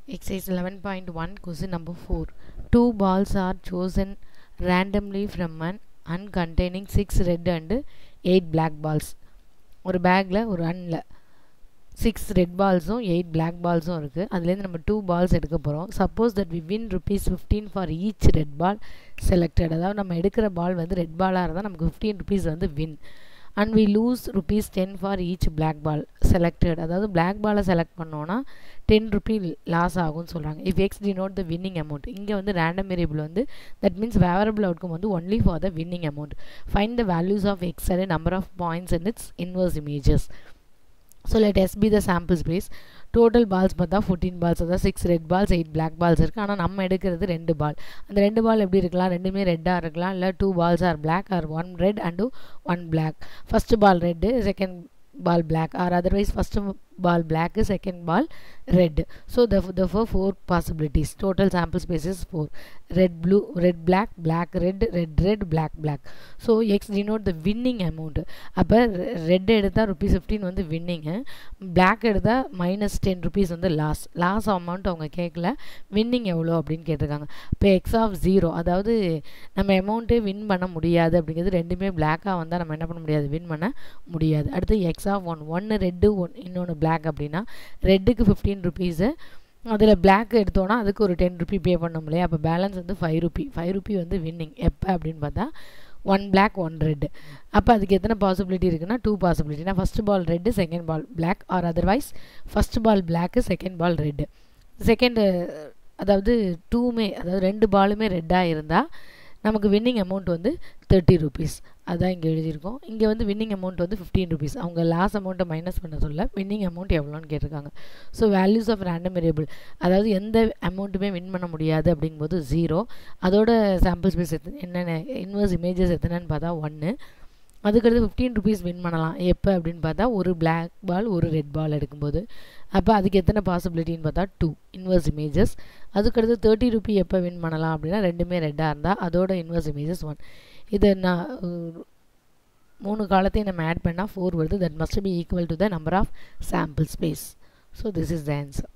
Exercise 11.1 question number 4. Two balls are chosen randomly from an un containing 6 red and 8 black balls. ஒரு பேக்கில் ஒரு அன்னில் six red பால்ஸும் eight black பால்ஸும் இருக்குது அதுலேருந்து நம்ம டூ பால்ஸ் எடுக்க போகிறோம் suppose that we win rupees fifteen for each red ball selected அதாவது நம்ம எடுக்கிற பால் வந்து ரெட் பாலாக இருந்தால் நமக்கு ஃபிஃப்டீன் ருபீஸ் வந்து win and we lose rupees ten for each black ball selected அதாவது பிளாக் பாலை செலக்ட் பண்ணோன்னா டென் ருபி லாஸ் ஆகும்னு சொல்கிறாங்க if X denote the winning amount இங்கே வந்து ரேண்டம் வேரியபிள் வந்து தட் மீன்ஸ் ஃபேவரபிள் அவுட்கம் வந்து only for the winning amount find the values of X and number of points and its inverse images so let S be the sample space total balls பார்த்தா fourteen balls அதாவது six red balls eight black balls இருக்குது ஆனால் நம்ம எடுக்கிறது ரெண்டு பால் அந்த ரெண்டு பால் எப்படி இருக்கலாம் ரெண்டுமே ரெட்டாக இருக்கலாம் இல்லை two balls are black or one red and one black first ball red second ball black or otherwise first ball black second ball red so the the four possibilities total sample spaces four red blue red black black red red red black black so X denote the winning amount அப்போ red எடுத்தால் rupees fifteen வந்து வின்னிங்கு black எடுத்தால் minus ten rupees வந்து loss loss amount அவங்க கேட்கல winning எவ்வளோ அப்படின்னு கேட்டிருக்காங்க இப்போ எக்ஸ் ஆஃப் ஜீரோ அதாவது நம்ம அமௌண்ட்டே வின் பண்ண முடியாது அப்படிங்கிறது ரெண்டுமே பிளாக்காக வந்தால் நம்ம என்ன பண்ண முடியாது வின் பண்ண முடியாது அடுத்து எக்ஸ் ஆஃப் ஒன் ஒன்று ரெட்டு ஒன் இன்னொன்று பிளாக் அப்படின்னா ரெட்டுக்கு ஃபிஃப்டீன் ருபீஸு அதில் பிளாக் எடுத்தோன்னா அதுக்கு ஒரு டென் ருபி பே பண்ணோம் இல்லையா அப்போ பேலன்ஸ் வந்து ஃபைவ் ருபி ஃபைவ் ருபி வந்து வின்னிங் எப்போ அப்படின்னு பார்த்தா ஒன் பிளாக் ஒன் ரெட்டு அப்போ அதுக்கு எத்தனை பாசிபிலிட்டி இருக்குன்னா டூ பாசிபிலிட்டினா first ball red second ball black or otherwise first ball black second ball red second அதாவது டூமே அதாவது ரெண்டு பாலுமே ரெட்டாக இருந்தால் நமக்கு வின்னிங் அமௌண்ட் வந்து தேர்ட்டி ருபீஸ் அதான் இங்கே எழுதியிருக்கோம் இங்கே வந்து வின்னிங் அமௌண்ட் வந்து ஃபிஃப்டீன் ருபீஸ் அவங்க லாஸ் அமௌண்ட்டை மைனஸ் பண்ண சொல்ல வின்னிங் அமௌண்ட் எவ்வளோன்னு கேட்டிருக்காங்க so values of random variable அதாவது எந்த அமௌண்ட்டுமே வின் பண்ண முடியாது அப்படிங்கும்போது ஜீரோ அதோட சாம்பிள் ஸ்பேஸ் எத்தனை என்னென்ன இன்வர்ஸ் இமேஜஸ் எத்தனைன்னு பார்த்தா ஒன்று அதுக்கடுத்து ஃபிஃப்டீன் ருபீஸ் வின் பண்ணலாம் எப்போ அப்படின்னு பார்த்தா ஒரு பிளாக் பால் ஒரு ரெட் பால் எடுக்கும்போது அப்போ அதுக்கு எத்தனை பாசிபிலிட்டின்னு பார்த்தா டூ இன்வர்ஸ் இமேஜஸ் அதுக்கடுத்து தேர்ட்டி ருபி எப்போ வின் பண்ணலாம் அப்படின்னா ரெண்டுமே ரெட்டாக இருந்தால் அதோட இன்வர்ஸ் இமேஜஸ் ஒன் இதை நான் மூணு காலத்தையும் நம்ம ஆட் பண்ணால் ஃபோர் வருது that must be equal to the number of sample space so this is the answer